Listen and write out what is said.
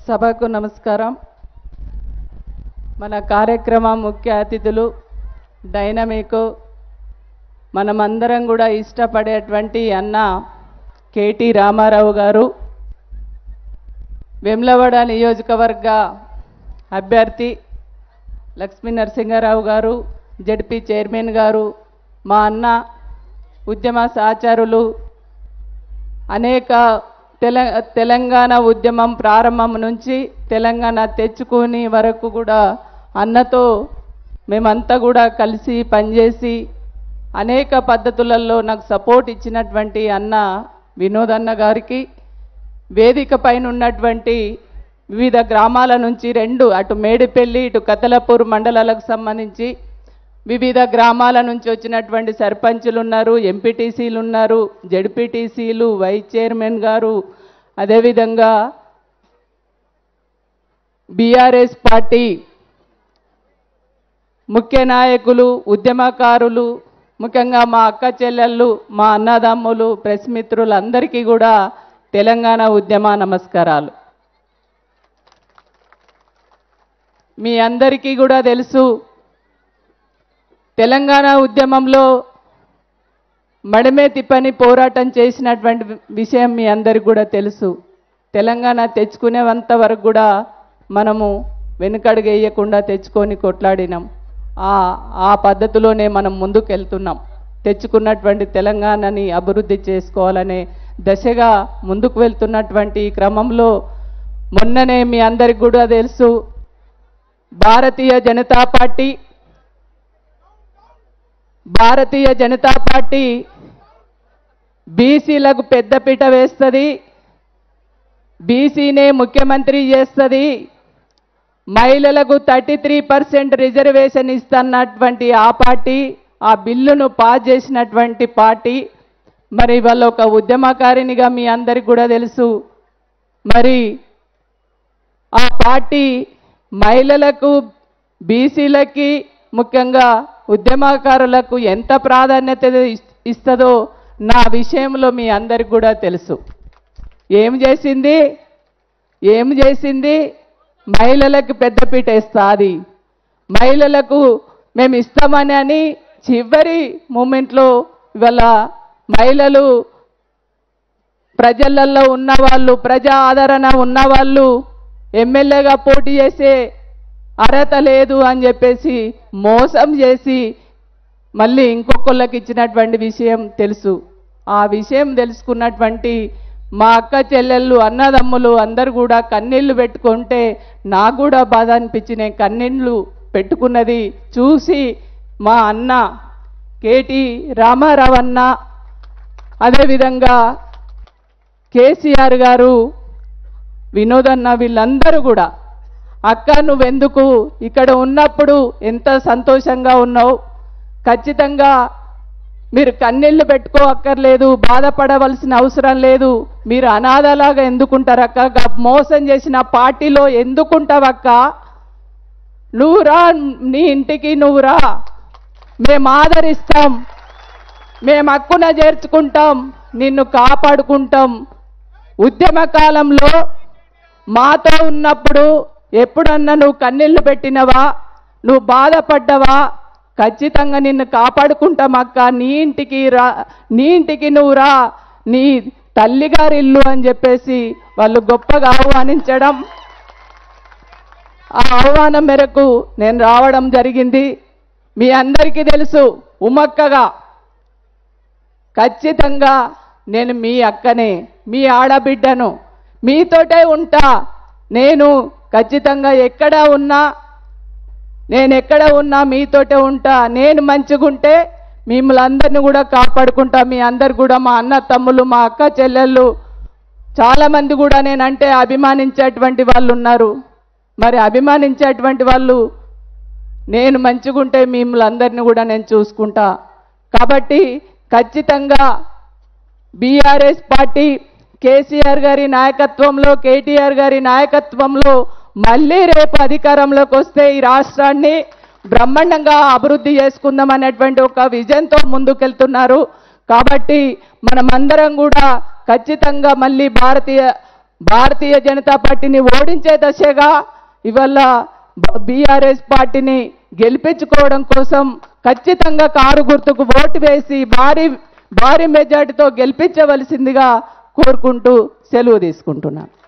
సభకు నమస్కారం మన కార్యక్రమం ముఖ్య అతిథులు డైనమిక్ మనమందరం కూడా ఇష్టపడేటువంటి అన్న కేటీ రామారావు గారు వెమ్లవాడ నియోజకవర్గ అభ్యర్థి లక్ష్మీ నరసింహారావు గారు జడ్పీ చైర్మన్ గారు మా అన్న ఉద్యమ సహచరులు అనేక తెల తెలంగాణ ఉద్యమం ప్రారంభం నుంచి తెలంగాణ తెచ్చుకుని వరకు కూడా అన్నతో మేమంతా కూడా కలిసి పనిచేసి అనేక పద్ధతులలో నాకు సపోర్ట్ ఇచ్చినటువంటి అన్న వినోద్ అన్న గారికి వేదిక పైన ఉన్నటువంటి వివిధ గ్రామాల నుంచి రెండు అటు మేడిపల్లి ఇటు కతలపూర్ మండలాలకు సంబంధించి వివిధ గ్రామాల నుంచి వచ్చినటువంటి సర్పంచులు ఉన్నారు ఎంపీటీసీలు ఉన్నారు జడ్పీటీసీలు వైస్ చైర్మన్ గారు అదేవిధంగా బీఆర్ఎస్ పార్టీ ముఖ్య నాయకులు ఉద్యమకారులు ముఖ్యంగా మా అక్క చెల్లెళ్ళు మా అన్నదమ్ములు ప్రెస్ మిత్రులు అందరికీ కూడా తెలంగాణ ఉద్యమ నమస్కారాలు మీ అందరికీ కూడా తెలుసు తెలంగాణ ఉద్యమంలో మడమే తిప్పని పోరాటం చేసినటువంటి విషయం మీ అందరికి కూడా తెలుసు తెలంగాణ తెచ్చుకునేంత వరకు కూడా మనము వెనుకడుగు వేయకుండా తెచ్చుకొని కొట్లాడినాం ఆ ఆ పద్ధతిలోనే మనం ముందుకు వెళ్తున్నాం తెచ్చుకున్నటువంటి తెలంగాణని అభివృద్ధి చేసుకోవాలనే దశగా ముందుకు వెళ్తున్నటువంటి ఈ క్రమంలో మొన్ననే మీ అందరికి కూడా తెలుసు భారతీయ జనతా పార్టీ భారతీయ జనతా పార్టీ బీసీలకు పెద్దపీట వేస్తుంది బీసీనే ముఖ్యమంత్రి చేస్తుంది మహిళలకు థర్టీ త్రీ పర్సెంట్ రిజర్వేషన్ ఇస్తున్నటువంటి ఆ పార్టీ ఆ బిల్లును పాస్ చేసినటువంటి పార్టీ మరి వాళ్ళ ఒక ఉద్యమకారినిగా మీ అందరికి కూడా తెలుసు మరి ఆ పార్టీ మహిళలకు బీసీలకి ముఖ్యంగా ఉద్యమకారులకు ఎంత ప్రాధాన్యత ఇస్- ఇస్తుందో నా విషయంలో మీ అందరికి కూడా తెలుసు ఏం చేసింది ఏం చేసింది మహిళలకు పెద్దపీట ఇస్తుంది మహిళలకు మేము ఇస్తామని అని చివరి మూమెంట్లో ఇవాళ మహిళలు ప్రజలలో ఉన్నవాళ్ళు ప్రజా ఆదరణ ఉన్నవాళ్ళు ఎమ్మెల్యేగా పోటీ చేసే అర్హత లేదు అని చెప్పేసి మోసం చేసి మళ్ళీ ఇంకొకళ్ళకి ఇచ్చినటువంటి విషయం తెలుసు ఆ విషయం తెలుసుకున్నటువంటి మా అక్క చెల్లెళ్ళు అన్నదమ్ములు అందరు కూడా కన్నీళ్లు పెట్టుకుంటే నాకు కూడా బాధ అనిపించినాయి కన్నీళ్లు పెట్టుకున్నది చూసి మా అన్న కేటీ రామారావు అన్న అదేవిధంగా కేసీఆర్ గారు వినోదన్న వీళ్ళందరూ కూడా అక్క నువ్వెందుకు ఇక్కడ ఉన్నప్పుడు ఎంత సంతోషంగా ఉన్నావు ఖచ్చితంగా మీరు కన్నీళ్లు పెట్టుకో అక్కర్లేదు బాధపడవలసిన అవసరం లేదు మీరు అనాథలాగా ఎందుకుంటారక్క గ- మోసం చేసిన పార్టీలో ఎందుకుంటావక్క నువ్వు రా నీ ఇంటికి నువ్వు రా మేము ఆదరిస్తాం మేము హక్కున చేర్చుకుంటాం నిన్ను కాపాడుకుంటాం ఉద్యమ కాలంలో మాతో ఉన్నప్పుడు ఎప్పుడన్నా నువ్వు కన్నీళ్లు పెట్టినవా నువ్వు బాధపడ్డవా ఖచ్చితంగా నిన్ను కాపాడుకుంటాం అక్క నీ ఇంటికి రా నీ ఇంటికి నువ్వు రా నీ తల్లిగారి ఇల్లు అని చెప్పేసి వాళ్ళు గొప్పగా ఆహ్వానించడం ఆ ఆహ్వానం మేరకు నేను రావడం జరిగింది మీ అందరికీ తెలుసు ఉమక్కగా ఖచ్చితంగా నేను మీ అక్కనే మీ ఆడబిడ్డను మీతోటే ఉంటా నేను ఖచ్చితంగా ఎక్కడ ఉన్నా నేను ఎక్కడ ఉన్నా మీతోటే ఉంటా నేను మంచిగుంటే మిమ్మల్ని అందరిని కూడా కాపాడుకుంటా మీ అందరు కూడా మా అన్న తమ్ముళ్ళు మా అక్క చెల్లెళ్ళు చాలామంది కూడా నేనంటే అభిమానించేటువంటి వాళ్ళు ఉన్నారు మరి అభిమానించేటువంటి వాళ్ళు నేను మంచిగుంటే మిమ్మల్ని అందరిని కూడా నేను చూసుకుంటా కాబట్టి ఖచ్చితంగా బీఆర్ఎస్ పార్టీ కేసీఆర్ గారి నాయకత్వంలో కేటీఆర్ గారి నాయకత్వంలో మళ్ళీ రేపు అధికారంలోకి వస్తే ఈ రాష్ట్రాన్ని బ్రహ్మాండంగా అభివృద్ధి చేసుకుందాం అనేటువంటి ఒక విజన్తో ముందుకెళ్తున్నారు కాబట్టి మనమందరం కూడా ఖచ్చితంగా మళ్ళీ భారతీయ భారతీయ జనతా పార్టీని ఓడించే దశగా ఇవాళ బీఆర్ఎస్ పార్టీని గెలిపించుకోవడం కోసం ఖచ్చితంగా కారు గుర్తుకు ఓటు వేసి భారీ భారీ మెజార్టీతో గెలిపించవలసిందిగా కోరుకుంటూ సెలవు తీసుకుంటున్నాను